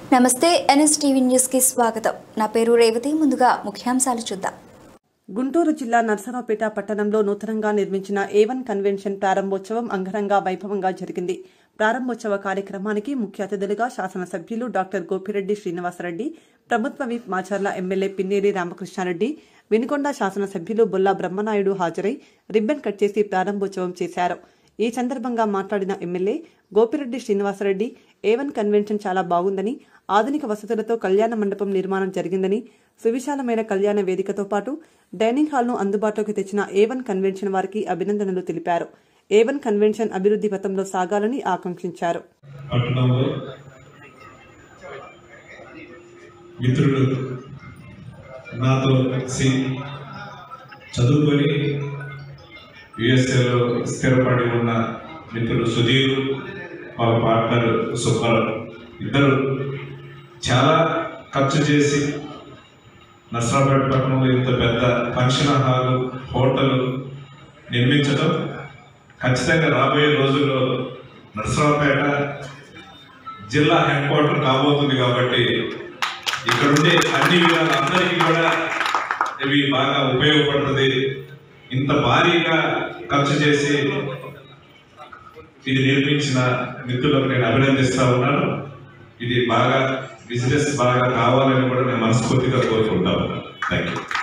నమస్తే ఎన్ఎస్టీవీ న్యూస్కి స్వాగతం నా పేరు రేవతి ముందుగా ముఖ్యాంశాలు చూద్దాం గుంటూరు జిల్లా నర్సరావుపేట పట్టణంలో నూతనంగా నిర్మించిన ఏవన్ కన్వెన్షన్ ప్రారంభోత్సవం అంగరంగ వైభవంగా జరిగింది ప్రారంభోత్సవ కార్యక్రమానికి ముఖ్య అతిథులుగా శాసనసభ్యులు డాక్టర్ గోపిరెడ్డి శ్రీనివాసరెడ్డి ప్రభుత్వ విప్ మాచర్ల ఎమ్మెల్యే పిన్నేరి రామకృష్ణారెడ్డి వినుకొండ శాసనసభ్యులు బొల్లా బ్రహ్మనాయుడు హాజరై రిబ్బన్ కట్ చేసి ప్రారంభోత్సవం చేశారు ఈ సందర్భంగా మాట్లాడిన MLA Gopireddy Srinivasareddy A one convention చాలా బాగుందని ఆధునిక వసతులతో కళ్యాణ మండపం నిర్మాణం జరిగిందని సువిశాలమైన కళ్యాణ వేదికతో పాటు డైనింగ్ హాల్ను అందుబాటులోకి తెచ్చిన ఏవన్ కన్వెన్షన్ వారికి అభినందనలు తెలిపారు ఏవన్ కన్వెన్షన్ అభివృద్ధి పథంలో సాగాలని ఆకాంక్షించారు పట్టణంలో మిత్రుడు నాతో కలిసి చదువుకొని యుఎస్ఏలో స్థిరపడి ఉన్న మిత్రుడు సుధీర్ వాళ్ళ పార్ట్నర్ సుబ్బారావు ఇద్దరు చాలా ఖర్చు చేసి నసరాపేట పట్టణంలో ఇంత పెద్ద ఫంక్షన్ హాల్ హోటల్ నిర్మించడం ఖచ్చితంగా రాబోయే రోజుల్లో నరసరావుపేట జిల్లా హెడ్ క్వార్టర్ కాబోతుంది కాబట్టి ఇక్కడ ఉండే అన్ని విధాలు అందరికీ కూడా ఇవి బాగా ఉపయోగపడుతుంది ఇంత భారీగా ఖర్చు చేసి ఇది నిర్మించిన మిత్రులకు నేను అభినందిస్తా ఉన్నాను ఇది బాగా బిజినెస్ బాగా కావాలని కూడా నేను మనస్ఫూర్తిగా కోరుకుంటాను థ్యాంక్ యూ